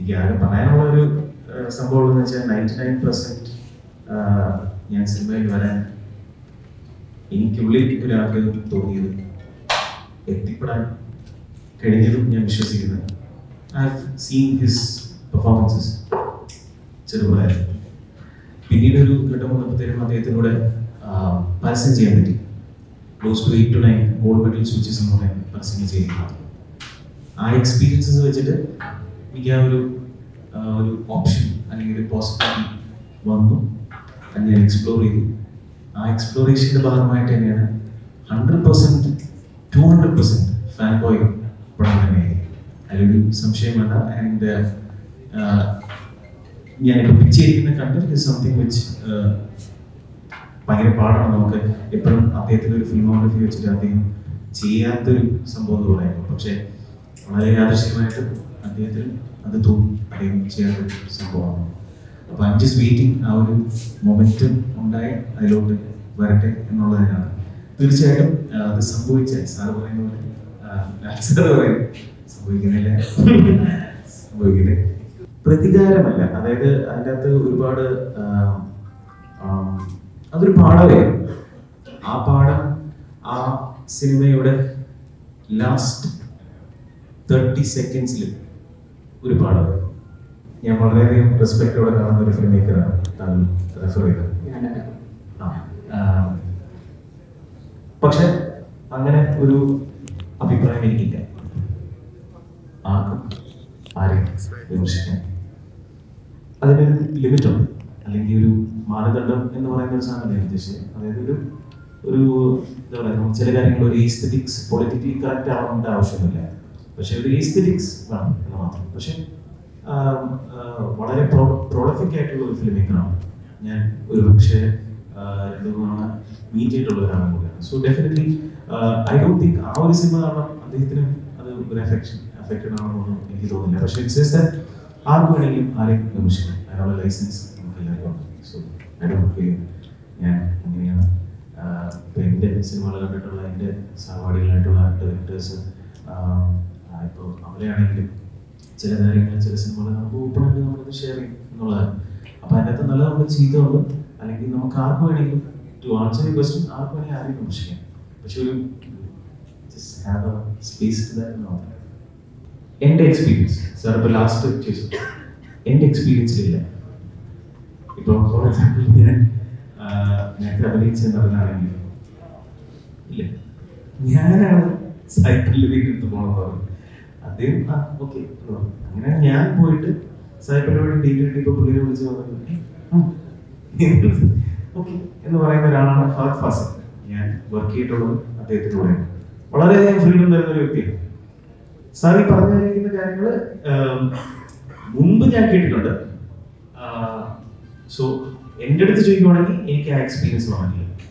എനിക്ക് ആകെ പറയാനുള്ള ഒരു ഏഹ്, സംഭവം എന്ന് വെച്ചാൽ നയൻറ്റി നയൻ പെർസെന്റ് ഞാൻ സിനിമയിൽ വരാൻ എനിക്കുള്ളിൽ ഒരു ആഗ്രഹം തോന്നിയത് എത്തിപ്പെടാൻ കഴിഞ്ഞതും ഞാൻ വിശ്വസിക്കുന്നു I have seen his performances ചെറുപ്രായം പിന്നീട് ഒരു ഘട്ടം വന്നപ്പോഴത്തേനും അദ്ദേഹത്തിനൂടെ ആ, പരസ്യം ചെയ്യാൻ പറ്റി close to eight to nine gold medal switches എന്ന് പറയാൻ പരസ്യം ചെയ്യുന്നത് ആ എക്സ്പീരിയൻസസ് വെച്ചിട്ട് എനിക്ക് ആ ഒരു ആ, ഒരു ഓപ്ഷൻ അല്ലെങ്കിൽ ഒരു പോസിബിലിറ്റി വന്നു അത് ഞാൻ എക്സ്പ്ലോർ ചെയ്തു ആ എക്സ്പ്ലോറേഷൻ്റെ ഭാഗമായിട്ട് തന്നെയാണ് hundred percent to hundred percent fan boy പടം തന്നെയായി അതിലൊരു സംശയം വേണ്ട ആൻഡ് ഞാനിപ്പോൾ പിച്ച് ചെയ്തിരിക്കുന്ന കണ്ടന്റ് ഇസ് സംതിങ് വിച്ച് ഭയങ്കര പാടാണ് നമുക്ക് എപ്പോഴും അദ്ദേഹത്തിൻ്റെ ഒരു ഫിലിമോഗ്രഫി വെച്ചിട്ട് അദ്ദേഹം ചെയ്യാത്തൊരു സംഭവം എന്ന് പറയുമ്പോൾ പക്ഷേ വളരെ യാദൃശ്യമായിട്ട് അദ്ദേഹത്തിന് അത് തോന്നി അദ്ദേഹം ചെയ്യാത്തൊരു സംഭവമാണ് അപ്പോൾ ഐം ജസ്റ്റ് വെയിറ്റിംഗ് ആ ഒരു മൊമെൻറ്റം ഉണ്ടായി അതിലോട്ട് വരട്ടെ എന്നുള്ളതിനാണ് തീർച്ചയായിട്ടും ആ, അത് സംഭവിച്ചാൽ സാറ് പറയുന്ന പോലെ ആ, സാറ് പറയും സംഭവിക്കുന്നില്ല സംഭവിക്കില്ലേ പ്രതികാരമല്ല അതായത് അതിൻ്റെ അകത്ത് ഒരുപാട് ആ, ആം, അതൊരു പാഠമായിരുന്നു ആ പാഠം ആ സിനിമയുടെ ലാസ്റ്റ് തേർട്ടി സെക്കൻഡ്സിൽ ഒരു പാഠമായിരുന്നു ഞാൻ വളരെയധികം റെസ്പെക്റ്റോടെ കാണുന്ന ഒരു ഫിലിം മേക്കറാണ് താങ്കൾ റെഫർ ചെയ്തത് ആ, ആ, പക്ഷെ അങ്ങനെ ഒരു അഭിപ്രായം എനിക്കില്ല ആർക്കും ആരെയും വിമർശിക്കാൻ അതിനൊരു ലിമിറ്റ് ഉണ്ട് അല്ലെങ്കിൽ ഒരു മാനദണ്ഡം എന്ന് പറയുന്ന ഒരു സാധനം ഞാൻ ഉദ്ദേശിച്ചത് അതായത് ഒരു ഒരു എന്താ പറയുക നമുക്ക് ചില കാര്യങ്ങൾ ഒരു ഈസ്തറ്റിക്സ് പൊളിറ്റിക്കലി കറക്റ്റ് ആവണമെന്ന ആവശ്യമില്ല പക്ഷെ ഒരു ഈസ്തറ്റിക്സ് വേണം എന്ന് മാത്രം പക്ഷെ ആം, ആ, വളരെ പ്രൊഡക്റ്റിക് ആയിട്ടുള്ള ഒരു ഫിലിം മേക്കറാണ് ഞാൻ ഒരു പക്ഷേ രണ്ടു മൂന്ന് മീറ്റ് ചെയ്തിട്ടുള്ള ഒരാളും കൂടിയാണ് so definitely I don't think ആ ഒരു സിനിമ കാരണം അദ്ദേഹത്തിന് അത് ഒരു എഫക്ഷൻ എഫക്റ്റഡ് ആണെന്നൊന്നും എനിക്ക് തോന്നുന്നില്ല പക്ഷേ ഇറ്റ്സ് ജസ്റ്റ് ആർക്ക് വേണമെങ്കിലും ആരെയും വിമർശിക്കാം അതിനുള്ള ലൈസൻസ് നമുക്ക് എല്ലാവർക്കും ഉണ്ട് സോ ഐ ഡോണ്ട് ഫീൽ ഞാൻ അങ്ങനെയാണ് ഇപ്പോൾ എൻ്റെ സിനിമകൾ കണ്ടിട്ടുള്ള എൻ്റെ സഹപാഠികളായിട്ടുള്ള ഡയറക്ടേഴ്സ് ഇപ്പോൾ അവരെയാണെങ്കിലും ചില കാര്യങ്ങൾ ചില സിനിമകൾ നമുക്ക് ഓപ്പണായിട്ട് നമ്മളത് ഷെയർ ചെയ്യും എന്നുള്ളതാണ് അപ്പോൾ അതിനകത്ത് നല്ല നമ്മൾ ചെയ്തുകൊണ്ട് അല്ലെങ്കിൽ നമുക്ക് ആർക്ക് വേണമെങ്കിലും ടു ആൻസർ ഈ ക്വസ്റ്റ്യൻ ആർക്ക് വേണമെങ്കിൽ ആരെയും വിമർശിക്കാം പക്ഷെ ഒരു just have a space to that and all that. എൻ്റെ എക്സ്പീരിയൻസ് സാർ ഇപ്പോൾ ലാസ്റ്റ് ചോദിച്ചു എൻ്റെ എക്സ്പീരിയൻസിലില്ല ഇപ്പോൾ ഫോർ എക്സാമ്പിൾ ഞാൻ ആ, നേരത്തെ അഭിനയിച്ച നടനാണെങ്കിൽ ഇല്ല ഞാനാണ് സൈക്കിളിൽ വീട്ടിൽ പോകണം പറഞ്ഞു അദ്ദേഹം ആ ഓക്കെ അങ്ങനെ ഞാൻ പോയിട്ട് സൈക്കിളിൽ വേണ്ടി ഡീറ്റെയിൽ കിട്ടിയപ്പോൾ പുള്ളിനെ വിളിച്ച് പറഞ്ഞു ഓക്കെ എന്ന് പറയുന്ന ഒരാളാണ് ഫഹദ് ഫാസിൽ ഞാൻ വർക്ക് ചെയ്തിട്ടുള്ളത് അദ്ദേഹത്തിലൂടെയാണ് വളരെയധികം ഫ്രീഡം തരുന്ന ഒരു വ്യക്തിയാണ് സാർ ഈ പറഞ്ഞിരിക്കുന്ന കാര്യങ്ങൾ മുമ്പ് ഞാൻ കേട്ടിട്ടുണ്ട് സോ എൻ്റെ അടുത്ത് ചോദിക്കുവാണെങ്കിൽ എനിക്ക് ആ എക്സ്പീരിയൻസ് വന്നിട്ടില്ല